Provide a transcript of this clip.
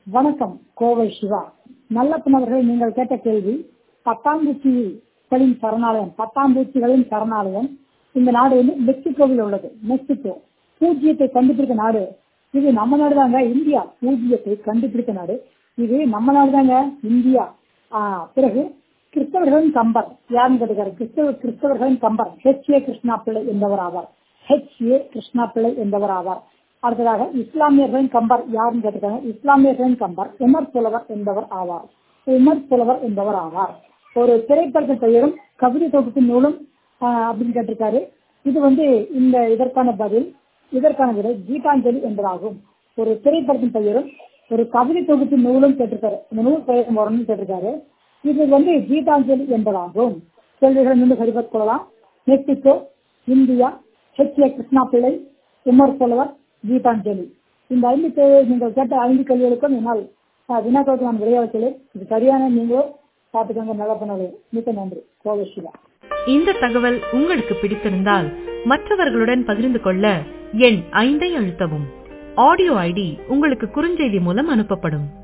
வணக்கம் கோவை சிவா நல்லப்பனவர்கள் நீங்கள் கேட்ட கேள்வி பட்டாம்பூச்சிகளின் சரணாலயம் பட்டாம்பூச்சிகளின் சரணாலயம் இந்த நாடு வந்து மெக்சிகோவில் உள்ளது மெக்சிகோ பூஜ்ஜியத்தை கண்டுபிடித்த நாடு இது நம்ம நாடு தாங்க இந்தியா பூஜ்ஜியத்தை கண்டுபிடித்த நாடு இது நம்ம நாடு தாங்க இந்தியா ஆஹ் பிறகு கிறிஸ்தவர்களின் கம்பர் யாருன்னு கேட்டுக்காரு கிறிஸ்தவ கிறிஸ்தவர்களின் கம்பர் ஹெச் ஏ கிருஷ்ணா பிள்ளை என்பவர் ஆவார் ஹெச் ஏ கிருஷ்ணா பிள்ளை என்பவர் ஆவார் அடுத்ததாக இஸ்லாமியர்களின் கம்பர் யாருன்னு கேட்டிருக்காங்க இஸ்லாமியர்களின் கம்பர் உமர் புலவர் என்பவர் ஆவார் உமர் புலவர் என்பவர் ஆவார் ஒரு திரைப்படத்தின் பெயரும் கவிதை தொகுப்பின் நூலும் அப்படின்னு கேட்டிருக்காரு இது வந்து இந்த இதற்கான பதில் இதற்கான விடை கீதாஞ்சலி என்பதாகும் ஒரு திரைப்படத்தின் பெயரும் ஒரு கவிதை தொகுப்பின் நூலும் கேட்டிருக்காரு இந்த நூல் பெயரும் வரணும்னு கேட்டிருக்காரு இது வந்து கீதாஞ்சலி என்பதாகும் கேள்விகளை மீண்டும் சரிபார்த்து கொள்ளலாம் Mexico India H A Krishna Pillai Umar புலவர் கீதாஞ்சலி இந்த ஐந்து கேள்வி நீங்கள் கேட்ட ஐந்து கேள்விகளுக்கும் என்னால் வினாக்களுக்கு நான் விளையாடுகிறேன் இது சரியான நீங்களும் பார்த்துக்கோங்க நல்லா பண்ணது மிக்க நன்றி கோவை சிவா இந்த தகவல் உங்களுக்கு பிடித்திருந்தால் மற்றவர்களுடன் பகிர்ந்து கொள்ள எண் ஐந்தை அழுத்தவும் ஆடியோ ஐடி உங்களுக்கு குறுஞ்செய்தி மூலம் அனுப்பப்படும்